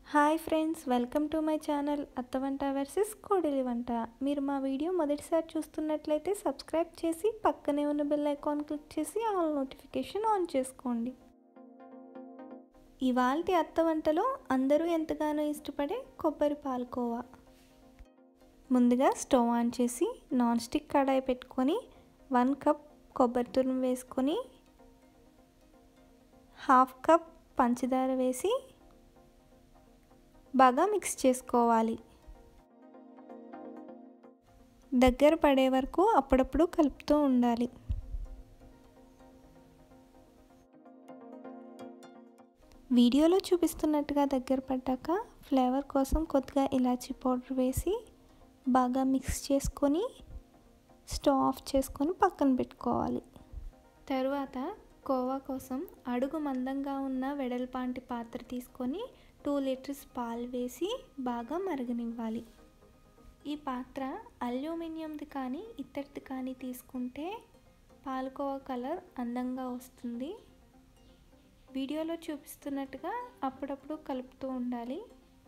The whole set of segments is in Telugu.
hi friends welcome to my channel అత్త వంట వర్సెస్ కోడలి వంట మీరు మా వీడియో మొదటిసారి చూస్తున్నట్లయితే సబ్స్క్రైబ్ చేసి పక్కనే ఉన్న బెల్ ఐకాన్ క్లిక్ చేసి ఆల్ నోటిఫికేషన్ ఆన్ చేసుకోండి ఇవాల్టి అత్త వంటలో అందరూ ఎంతగానో ఇష్టపడే కొబ్బరి పాలకోవా ముందుగా స్టవ్ ఆన్ చేసి నాన్ స్టిక్ కడాయి పెట్టుకొని వన్ కప్ కొబ్బరి తురుము వేసుకొని హాఫ్ కప్ పంచదార వేసి బాగా మిక్స్ చేసుకోవాలి దగ్గర పడే వరకు అప్పుడప్పుడు కలుపుతూ ఉండాలి వీడియోలో చూపిస్తున్నట్టుగా దగ్గర పడ్డాక ఫ్లేవర్ కోసం కొద్దిగా ఇలాచీ పౌడర్ వేసి బాగా మిక్స్ చేసుకొని స్టవ్ ఆఫ్ చేసుకొని పక్కన పెట్టుకోవాలి తరువాత కోవా కోసం అడుగు మందంగా ఉన్న వెడల్పాంటి పాత్ర తీసుకొని టూ లీటర్స్ పాలు వేసి బాగా మరగనివ్వాలి ఈ పాత్ర అల్యూమినియంది కానీ ఇత్తడిది కానీ తీసుకుంటే పాలకోవా కలర్ అందంగా వస్తుంది వీడియోలో చూపిస్తున్నట్టుగా అప్పుడప్పుడు కలుపుతూ ఉండాలి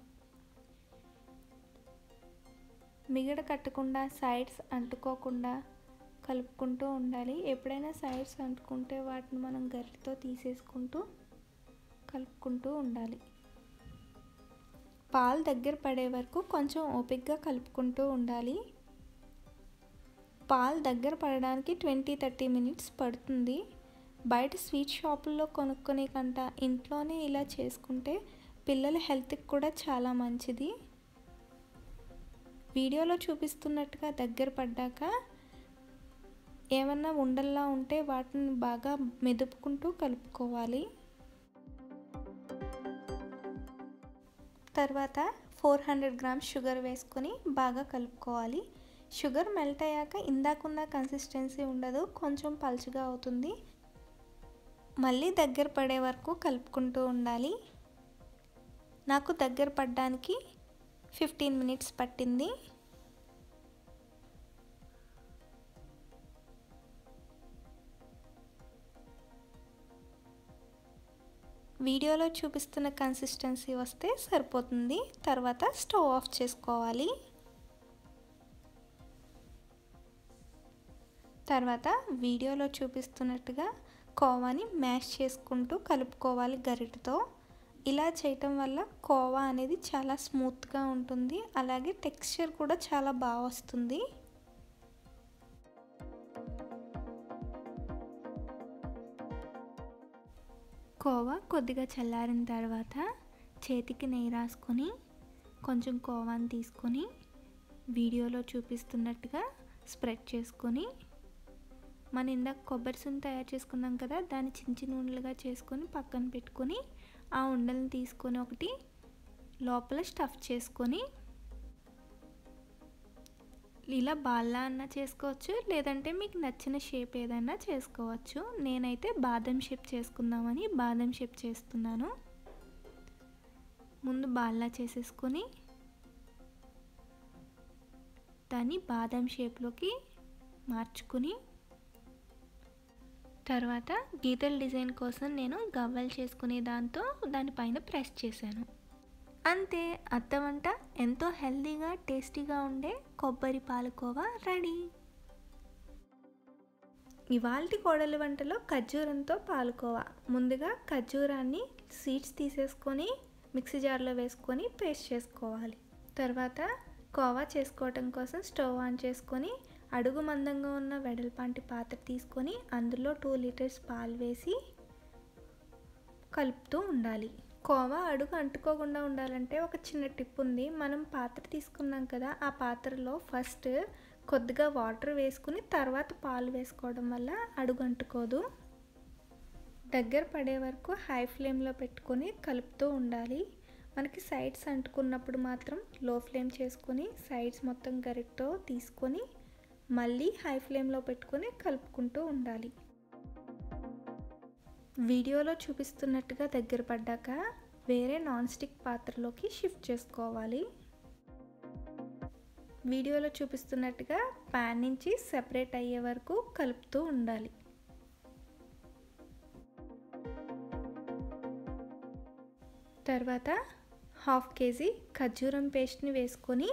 మిగడ కట్టకుండా సైడ్స్ అంటుకోకుండా కలుపుకుంటూ ఉండాలి ఎప్పుడైనా సైడ్స్ అంటుకుంటే వాటిని మనం గరిటతో తీసేసుకుంటూ కలుపుకుంటూ ఉండాలి పాలు దగ్గర పడే వరకు కొంచెం ఓపిక్గా కలుపుకుంటూ ఉండాలి పాలు దగ్గర పడడానికి ట్వంటీ థర్టీ మినిట్స్ పడుతుంది బయట స్వీట్ షాపుల్లో కొనుక్కునే కంట ఇంట్లోనే ఇలా చేసుకుంటే పిల్లల హెల్త్కి కూడా చాలా మంచిది వీడియోలో చూపిస్తున్నట్టుగా దగ్గర పడ్డాక ఏమన్నా ఉండల్లా ఉంటే వాటిని బాగా మెదుపుకుంటూ కలుపుకోవాలి తర్వాత ఫోర్ హండ్రెడ్ గ్రామ్స్ షుగర్ వేసుకొని బాగా కలుపుకోవాలి షుగర్ మెల్ట్ అయ్యాక ఇందాకున్న కన్సిస్టెన్సీ ఉండదు కొంచెం పలుచగా అవుతుంది మళ్ళీ దగ్గర పడే వరకు కలుపుకుంటూ ఉండాలి నాకు దగ్గర పడడానికి ఫిఫ్టీన్ మినిట్స్ పట్టింది వీడియోలో చూపిస్తున్న కన్సిస్టెన్సీ వస్తే సరిపోతుంది తర్వాత స్టవ్ ఆఫ్ చేసుకోవాలి తర్వాత వీడియోలో చూపిస్తున్నట్టుగా కోవాని మ్యాష్ చేసుకుంటూ కలుపుకోవాలి గరిటతో ఇలా చేయటం వల్ల కోవా అనేది చాలా స్మూత్గా ఉంటుంది అలాగే టెక్స్చర్ కూడా చాలా బాగా వస్తుంది కోవా కొద్దిగా చల్లారిన తర్వాత చేతికి నెయ్యి రాసుకొని కొంచెం కోవాని తీసుకొని వీడియోలో చూపిస్తున్నట్టుగా స్ప్రెడ్ చేసుకొని మన ఇందాక కొబ్బరి సున్ని తయారు చేసుకున్నాం కదా దాన్ని చిన్న చిన్న ఉండలుగా చేసుకొని పక్కన పెట్టుకొని ఆ ఉండలను తీసుకొని ఒకటి లోపల స్టఫ్ చేసుకొని ఇలా బాల్లా అన్న చేసుకోవచ్చు లేదంటే మీకు నచ్చిన షేప్ ఏదైనా చేసుకోవచ్చు నేనైతే బాదం షేప్ చేసుకుందామని బాదం షేప్ చేస్తున్నాను ముందు బాల్లా చేసేసుకొని దాన్ని బాదం షేప్లోకి మార్చుకుని తర్వాత గీతల డిజైన్ కోసం నేను గవ్వలు చేసుకునే దాంతో దానిపైన ప్రెస్ చేశాను అంతే అత్త వంట ఎంతో హెల్తీగా టేస్టీగా ఉండే కొబ్బరి పాలకోవా రెడీ ఇవాల్టి కోడలి వంటలో ఖర్జూరంతో పాలకోవా ముందుగా ఖర్జూరాన్ని సీడ్స్ తీసేసుకొని మిక్సీ జార్లో వేసుకొని పేస్ట్ చేసుకోవాలి తర్వాత కోవా చేసుకోవటం కోసం స్టవ్ ఆన్ చేసుకొని అడుగు మందంగా ఉన్న వెడల్పాంటి పాత్ర తీసుకొని అందులో టూ లీటర్స్ పాలు వేసి కలుపుతూ ఉండాలి కోవా అడుగు అంటుకోకుండా ఉండాలంటే ఒక చిన్న టిప్ ఉంది మనం పాత్ర తీసుకున్నాం కదా ఆ పాత్రలో ఫస్ట్ కొద్దిగా వాటర్ వేసుకుని తర్వాత పాలు వేసుకోవడం వల్ల అడుగు అంటుకోదు దగ్గర పడే వరకు హై ఫ్లేమ్లో పెట్టుకొని కలుపుతూ ఉండాలి మనకి సైడ్స్ అంటుకున్నప్పుడు మాత్రం లో ఫ్లేమ్ చేసుకొని సైడ్స్ మొత్తం గరిటతో తీసుకొని మళ్ళీ హై ఫ్లేమ్లో పెట్టుకొని కలుపుకుంటూ ఉండాలి వీడియోలో చూపిస్తున్నట్టుగా దగ్గర పడ్డాక వేరే నాన్ స్టిక్ పాత్రలోకి షిఫ్ట్ చేసుకోవాలి వీడియోలో చూపిస్తున్నట్టుగా ప్యాన్ నుంచి సెపరేట్ అయ్యే వరకు కలుపుతూ ఉండాలి తర్వాత హాఫ్ కేజీ ఖర్జూరం పేస్ట్ని వేసుకొని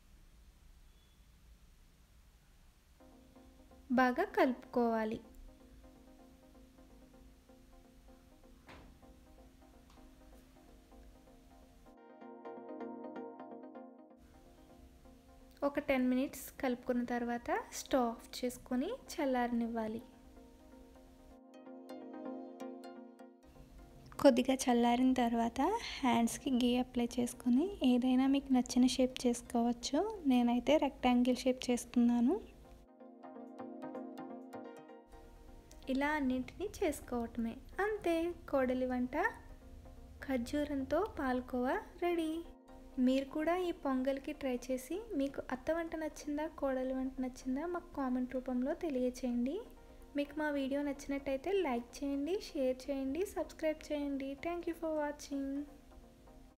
బాగా కలుపుకోవాలి ఒక టెన్ మినిట్స్ కలుపుకున్న తర్వాత స్టవ్ ఆఫ్ చేసుకొని చల్లారనివ్వాలి కొద్దిగా చల్లారిన తర్వాత హ్యాండ్స్కి గీ అప్లై చేసుకొని ఏదైనా మీకు నచ్చిన షేప్ చేసుకోవచ్చు నేనైతే రెక్టాంగిల్ షేప్ చేస్తున్నాను ఇలా అన్నింటినీ చేసుకోవటమే అంతే కోడలి వంట ఖర్జూరంతో పాల్కోవా రెడీ మీరు కూడా ఈ పొంగల్కి ట్రై చేసి మీకు అత్త వంట నచ్చిందా కోడలి వంట నచ్చిందా మాకు కామెంట్ రూపంలో తెలియచేయండి మీకు మా వీడియో నచ్చినట్టయితే లైక్ చేయండి షేర్ చేయండి సబ్స్క్రైబ్ చేయండి థ్యాంక్ యూ ఫర్ వాచింగ్